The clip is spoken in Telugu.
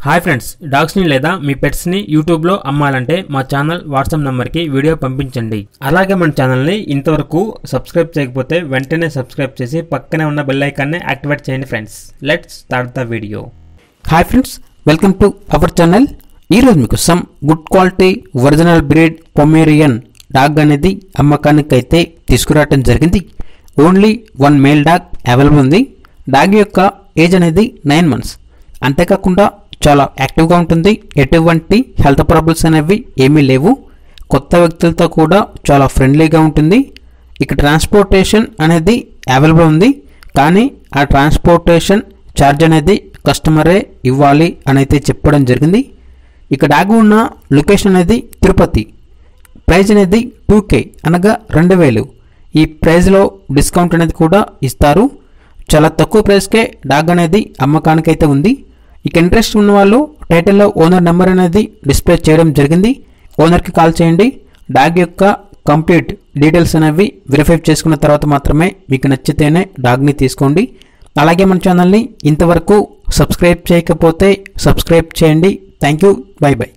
హాయ్ ఫ్రెండ్స్ డాగ్స్ని లేదా మీ పెట్స్ని యూట్యూబ్లో అమ్మాలంటే మా ఛానల్ వాట్సాప్ నెంబర్కి వీడియో పంపించండి అలాగే మన ఛానల్ని ఇంతవరకు సబ్స్క్రైబ్ చేయకపోతే వెంటనే సబ్స్క్రైబ్ చేసి పక్కనే ఉన్న బెల్ ఐకాన్ని యాక్టివేట్ చేయండి friends let's start the video hi friends welcome to our channel ఈరోజు మీకు some good quality original breed Pomeranian dog అనేది అమ్మకానికి అయితే తీసుకురావటం జరిగింది only one male dog available ఉంది డాగ్ యొక్క ఏజ్ అనేది నైన్ మంత్స్ అంతేకాకుండా చాలా యాక్టివ్గా ఉంటుంది ఎటువంటి హెల్త్ ప్రాబ్లమ్స్ అనేవి ఏమీ లేవు కొత్త వ్యక్తులతో కూడా చాలా ఫ్రెండ్లీగా ఉంటుంది ఇక ట్రాన్స్పోర్టేషన్ అనేది అవైలబుల్ ఉంది కానీ ఆ ట్రాన్స్పోర్టేషన్ ఛార్జ్ అనేది కస్టమరే ఇవ్వాలి అని అయితే చెప్పడం జరిగింది ఇక డాగ్ ఉన్న లొకేషన్ అనేది తిరుపతి ప్రైజ్ అనేది టూ కే అనగా రెండు వేలు ఈ ప్రైజ్లో డిస్కౌంట్ అనేది కూడా ఇస్తారు చాలా తక్కువ ప్రైస్కే డాగ్ అనేది అమ్మకానికి అయితే ఉంది ఇక ఇంట్రెస్ట్ ఉన్న వాళ్ళు టైటిల్లో ఓనర్ నెంబర్ అనేది డిస్ప్లే చేయడం జరిగింది ఓనర్కి కాల్ చేయండి డాగ్ యొక్క కంప్లీట్ డీటెయిల్స్ అనేవి వెరిఫై చేసుకున్న తర్వాత మాత్రమే మీకు నచ్చితేనే డాగ్ని తీసుకోండి అలాగే మన ఛానల్ని ఇంతవరకు సబ్స్క్రైబ్ చేయకపోతే సబ్స్క్రైబ్ చేయండి థ్యాంక్ యూ బై బై